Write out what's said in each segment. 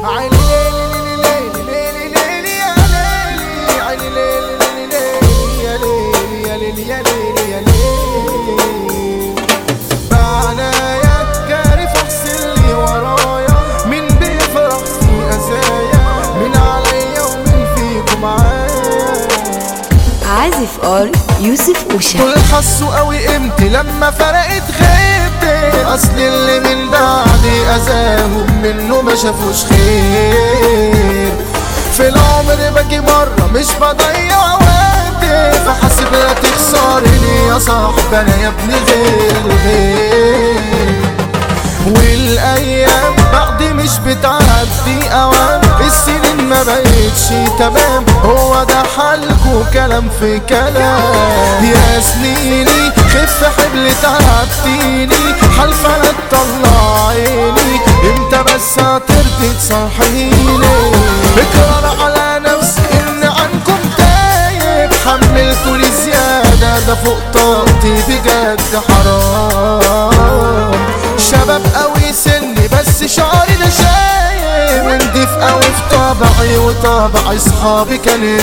عيني ليلي ليلي ليلي يا ليلي عيني ليلي ليلي يا ليلي يا ليلي يا ليلي يا ليلي بعنايا جاري فاغسل لي ورايا مين بيفرح في أزايا مين عليا ومين فيكم معايا عازف ار يوسف اوشا دول حسوا قوي قيمتي لما فرقت غيبتي اصل اللي من بعدي اذاهم منه ما شافوش خير في العمر باجي مرة مش بضيع وقتي فحاسب لا تخسرني يا صاحبي انا يا ابني غير الغير والايام بعدي مش بتعدي اوام السنين ما بقتش تمام هو ده حالكوا كلام في كلام يا سنيني خف حبل تعبتيني حلفة لا تطلع عيني امتى بس هترضي تصحيني اقرار على نفسي ان عنكم تايب حملتوني زيادة ده فوق طاقتي بجد حرام شباب قوي سني بس شعري ده شايب ونضيف قوي في طبعي وطبعي صحابي كان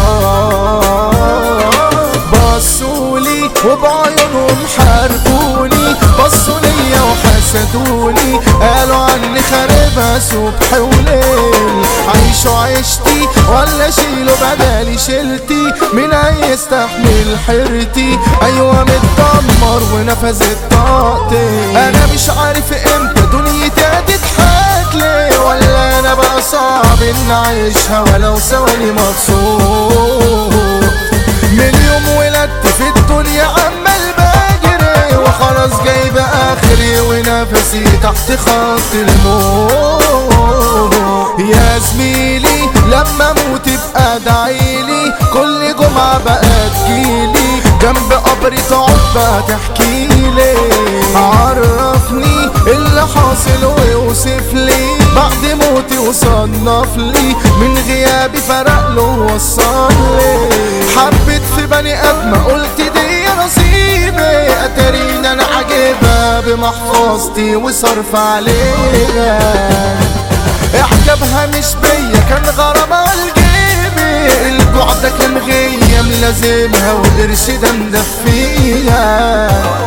جرام بصولي وبعيونهم حاربوني بصوا ليا وحسدوني قالوا عني خاربها صبح وليل عيشوا عيشتي ولا شيلوا بدالي شيلتي مين هيستحمل حيرتي ايوه متدمر ونفذت طاقتي انا مش عارف امتى دنيتي هتضحك لي ولا انا بقى صعب ان اعيشها ولو ثواني مبسوط من يوم ولدت في الدنيا عمال بجري وخلاص جايب اخري ونفسي تحت خط الموت يا زميلي لما اموت ابقى ادعيلي كل جمعة بقى تجيلي جنب قبري تقعد بقى تحكيلي عرفني اللي حاصل ويوصف لي بعد موتي وصنف لي من غيابي فرق له ووصل لي حبيت في بني ادم قلت دي نصيبي اتارينا انا عاجبها بمحفظتي وصرف عليها اعجابها مش بيا كان غرامها لجيبي الجوع ده كان غيم لازمها وقرش ده مدفيها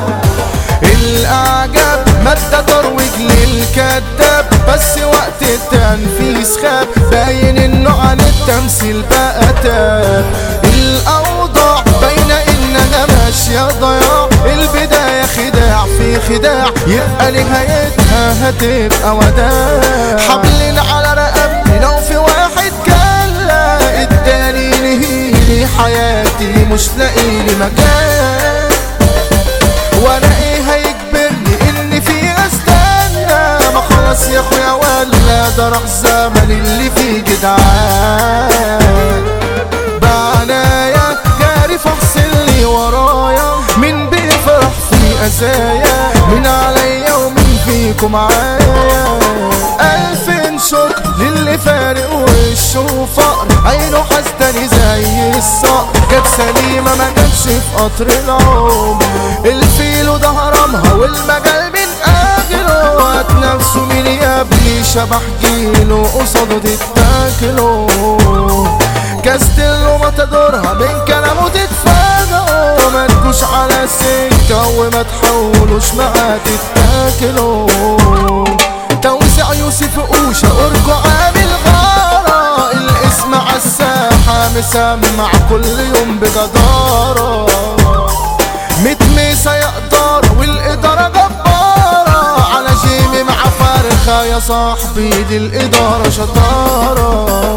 الاعجاب مادة ترويج للكذاب بس وقت التنفيذ خاب باين انه عن التمثيل بقى تاب الاوضاع باينة انها ماشية ضياع البداية خداع في خداع يبقى نهايتها هتبقى وداع حبل على رقبتي لو في واحد كلا اداني نهيلي حياتي مش لاقيلي مكان وانا ايه هيجبرني اني في استنى ما خلاص يا اخويا ولا ده راح زمن اللي فيه جدعان بعنايا جاري فاغسل لي ورايا مين بيفرح في ازايا مين عليا ومين فيكم معايا الف شكر للي فارق وشه فقر عينه حسدني زي الصقر جت سليمة ما جاتش في قطر العمر الفيل وده هرمها والمجال من اجله وقت نفسه مين يا ابني شبح جيله قصاده تتاكله كاستيلو ما تدورها من كلامه تتفاجئوا ما تجوش على السكة وما تحاولوش معاه تتاكلوا توزيع يوسف قوشة أرجو عامل غارة الاسم عالساحة مسمع كل يوم بجدارة متميسة يقدر والإدارة جبارة على جيمي مع فرخة يا صاحبي دي الإدارة شطارة